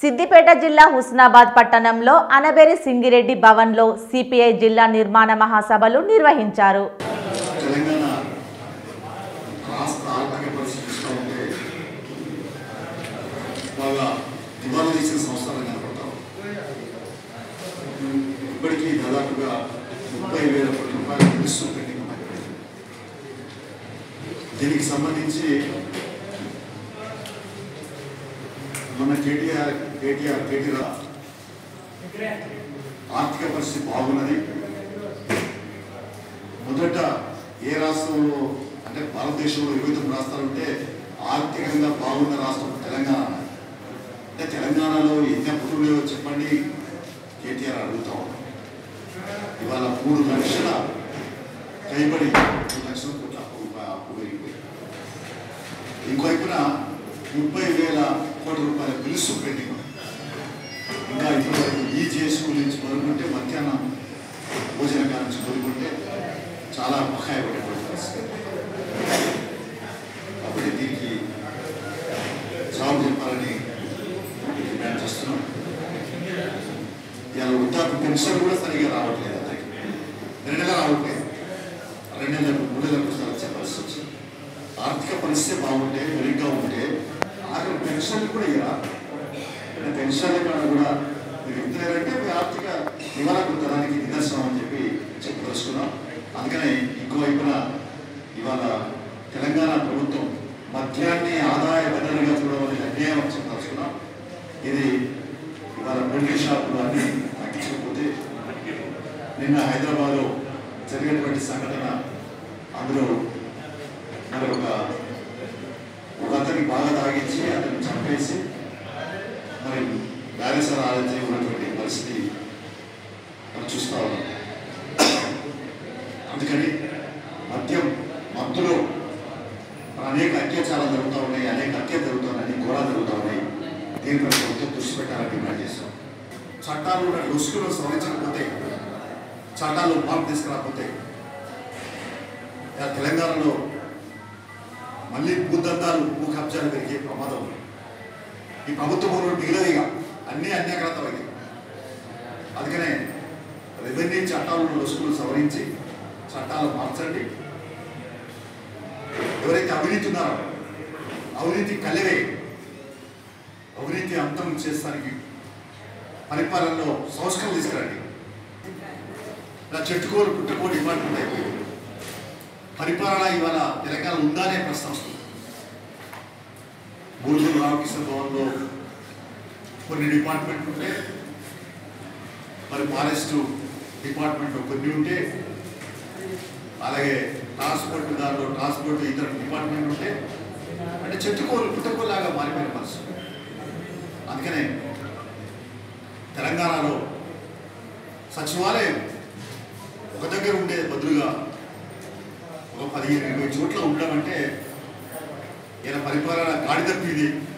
సిద్దిపేట జిల్లా హుస్నాబాద్ పట్టణంలో అనబేరి సింగిరెడ్డి భవన్లో సిపిఐ జిల్లా నిర్మాణ మహాసభలు నిర్వహించారు తెలంగాణ రాష్ట్ర ఆర్థిక పరిస్థితి చూస్తూ ఉంటే బాగా దివాలా తీసిన సంస్థలు కనపడతాం ఇప్పటికీ దాదాపుగా ముప్పై వేల కోట్ల రూపాయలు మినిస్టర్ పెండింగ్ ఉన్నాయి దీనికి సంబంధించి మన కేటీఆర్ కేటీఆర్ కేటీఆర్ ఆర్థిక పరిస్థితి బాగున్నది మొదట ఏ రాష్ట్రంలో అంటే భారతదేశంలో ఇరవై తొమ్మిది రాష్ట్రాలు ఉంటే ఆర్థికంగా బాగున్న రాష్ట్రం తెలంగాణ అంటే తెలంగాణలో ఎన్ని అప్పులు లేవో చెప్పండి కేటీఆర్ అడుగుతా ఉన్నాం ఇవాళ మూడు లక్షల కైబడి మూడు లక్షల కోట్ల అప్పు అప్పు పెరిగిపోయి ఇంకోవైపున ముప్పై వేల కోట్ల రూపాయల బిల్సు పెండింగ్ ఉంది. ఇంకా ఇప్పటివరకు ఈ జేసీ గురించి మొదలుకుంటే మధ్యాహ్నం భోజన కాలం నుంచి మొదలుకుంటే చాలా బకాయి పడేటువంటి పరిస్థితి కాబట్టి దీనికి జవాబు చెప్పాలని డిమాండ్ చేస్తున్నాం ఇవాళ వృద్ధాప్య పెన్షన్ కూడా సరిగా రావట్లేదు అందరికి రెండు నెలలు రావట్లేదు రెండు నెలలకు మూడు నెలలకు ఒకసారి వచ్చే పరిస్థితి వచ్చింది ఆర్థిక పరిస్థితి బాగుంటే మెరుగ్గా ఉంటే ఆఖరి పెన్షన్లు కూడా ఇవ్వరా పెన్షన్ల కాడ కూడా మీరు ఇద్దరంటే మీ ఆర్థిక నివారణ తరానికి నిదర్శనం అని చెప్పి చెప్పదలుచుకున్నాం అందుకనే ఇంకో వైపున ఇవాళ తెలంగాణ ప్రభుత్వం మద్యాన్ని ఆదాయ వనరుగా చూడమని అన్యాయం అని చెప్పదలుచుకున్నాం ఇది ఇవాళ బెల్లి షాపులు అన్ని తగ్గించకపోతే నిన్న హైదరాబాద్లో జరిగినటువంటి సంఘటన అందులో మరి ఒక ఒక అతనికి బాగా తాగించి అతన్ని చంపేసి మరి బ్యారిసర్ ఆలోచన ఉన్నటువంటి పరిస్థితి మనం చూస్తా ఉన్నాం అందుకని మద్యం మత్తులో అనేక అత్యాచారాలు జరుగుతూ ఉన్నాయి అనేక హత్య జరుగుతున్నాయి అనేక ఘోరాలు జరుగుతూ ఉన్నాయి దీనిపై ప్రభుత్వం దృష్టి పెట్టాలని డిమాండ్ చేస్తాం చట్టాలు రుసుకులు సవరించకపోతే చట్టాలు మార్పు తీసుకురాకపోతే ఇలా తెలంగాణలో మళ్ళీ భూదందాలు భూ కబ్జాలు పెరిగే ప్రమాదం ఉంది ఈ ప్రభుత్వ భూములు మిగిలినవిగా అన్ని అన్యాగ్రతమైంది అందుకనే రెవెన్యూ చట్టాలను రుసుకులు సవరించి చట్టాలు మార్చండి ఎవరైతే అవినీతి ఉన్నారో అవినీతి కలివే అవినీతి అంతం చేస్తానికి పరిపాలనలో సంస్కరణ తీసుకురండి ఇలా చెట్టుకోరు పుట్టుకో డిపార్ట్మెంట్ అయిపోయింది పరిపాలన ఇవాళ తెలంగాణ ఉందా అనే ప్రశ్న వస్తుంది బూర్జుల రామకృష్ణ భవన్లో కొన్ని డిపార్ట్మెంట్లు ఉంటే మరి ఫారెస్ట్ డిపార్ట్మెంట్లో కొన్ని ఉంటే అలాగే ట్రాన్స్పోర్ట్ దానిలో ట్రాన్స్పోర్ట్ ఇతర డిపార్ట్మెంట్ ఉంటే అంటే చెట్టుకోలు పుట్టకోలాగా మారిపోయిన పరిస్థితి అందుకనే తెలంగాణలో సచివాలయం ఒక దగ్గర ఉండే బదులుగా ఒక పదిహేను ఇరవై చోట్ల ఉండడం అంటే ఈయన పరిపాలన గాడి తప్పింది